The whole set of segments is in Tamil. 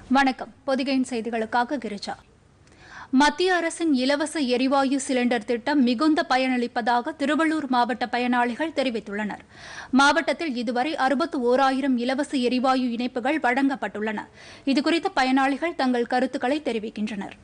வணக்கம் பொதிகையின் செய்திகளுக்காக கிரிஜா மத்திய அரசின் இலவச எரிவாயு சிலிண்டர் திட்டம் மிகுந்த பயனளிப்பதாக திருவள்ளூர் மாவட்ட பயனாளிகள் தெரிவித்துள்ளனர் மாவட்டத்தில் இதுவரை அறுபத்து ஓராயிரம் இலவச எரிவாயு இணைப்புகள் வழங்கப்பட்டுள்ளன இதுகுறித்து பயனாளிகள் தங்கள் கருத்துக்களை தெரிவிக்கின்றனர்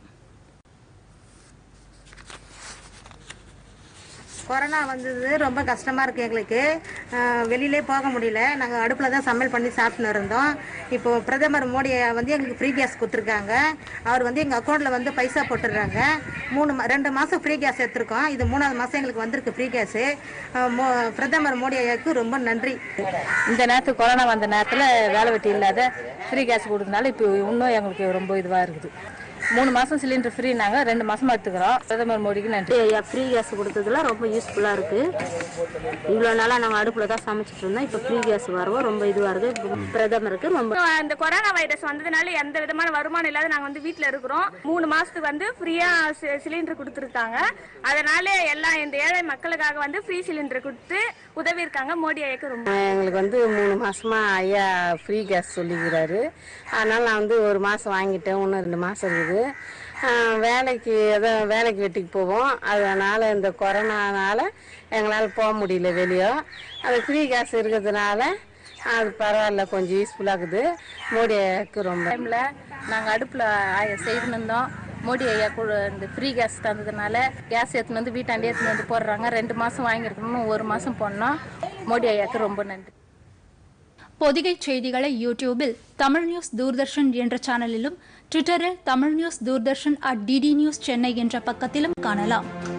கொரோனா வந்தது ரொம்ப கஷ்டமாக இருக்குது எங்களுக்கு அஹ் வெளியிலே போக முடியல நாங்கள் அடுப்பில் தான் சமையல் பண்ணி சாப்பிட்டுன்னு இருந்தோம் இப்போ பிரதமர் மோடி வந்து எங்களுக்கு ஃப்ரீ கேஸ் கொடுத்துருக்காங்க அவர் வந்து எங்கள் அக்கௌண்ட்டில் வந்து பைசா போட்டுடுறாங்க மூணு மா- ரெண்டு மாதம் ஃப்ரீ கேஸ் எடுத்திருக்கோம் இது மூணாவது மாதம் எங்களுக்கு வந்திருக்கு ஃப்ரீ கேஸு பிரதமர் மோடி ஐயாவுக்கு ரொம்ப நன்றி இந்த நேரத்துக்கு கொரோனா வந்த நேரத்தில் வேலை வெட்டி இல்லாத ஃப்ரீ கேஸ் கொடுத்தனால இப்போ இன்னும் எங்களுக்கு ரொம்ப இதுவாக இருக்குது மூணு மாதம் சிலிண்டர் ஃப்ரீனாங்க ரெண்டு மாசமா எடுத்துக்கிறோம் பிரதமர் மோடிக்கு நன்றி ஐயா ஃப்ரீ கேஸ் கொடுத்ததுல ரொம்ப யூஸ்ஃபுல்லாக இருக்குது இவ்வளோ நாளாக நாங்கள் அடுப்பில் தான் சமைச்சிட்டு இருந்தோம் இப்போ ஃப்ரீ கேஸ் வரவும் ரொம்ப இதுவாக இருக்குது பிரதமருக்கு ரொம்ப இந்த கொரோனா வைரஸ் வந்ததுனால எந்த விதமான வருமானம் இல்லாத நாங்க வந்து வீட்ல இருக்கிறோம் மூணு மாசத்துக்கு வந்து ஃப்ரீயா சிலிண்டர் கொடுத்துருக்காங்க அதனால எல்லாம் இந்த ஏழை மக்களுக்காக வந்து ஃப்ரீ சிலிண்டர் கொடுத்து உதவி இருக்காங்க மோடி ஐயாக்கு ரொம்ப எங்களுக்கு வந்து மூணு மாசமா ஐயா ஃப்ரீ கேஸ் சொல்லிக்கிறாரு அதனால நான் வந்து ஒரு மாதம் வாங்கிட்டேன் இன்னும் ரெண்டு மாதம் இருக்குது ஆஹ் வேலைக்கு அதான் வேலைக்கு வெட்டிக்கு போவோம் அதனால் இந்த கொரோனானால எங்களால் போக முடியல வெளியே அது ஃப்ரீ கேஸ் இருக்கிறதுனால அது பரவாயில்ல கொஞ்சம் யூஸ்ஃபுல்லாக இருக்குது மோடி ஐயாவுக்கு ரொம்ப டைமில் நாங்கள் அடுப்பில் செய்துன்னு இருந்தோம் மோடி ஐயா கூட இந்த ஃப்ரீ கேஸ் தந்ததுனால கேஸ் எடுத்துன்னு வந்து வீட்டாண்டே எடுத்துன்னு வந்து போடுறாங்க ரெண்டு மாதம் வாங்கியிருக்கணும் ஒரு மாதம் போடணும் மோடி ஐயாவுக்கு ரொம்ப நன்றி பொதிகை செய்திகளை யூடியூபில் தமிழ் நியூஸ் தூர்தர்ஷன் என்ற சேனலிலும் ட்விட்டரில் Tamil news Doordarshan at DD news Chennai என்ற பக்கத்திலும் காணலாம்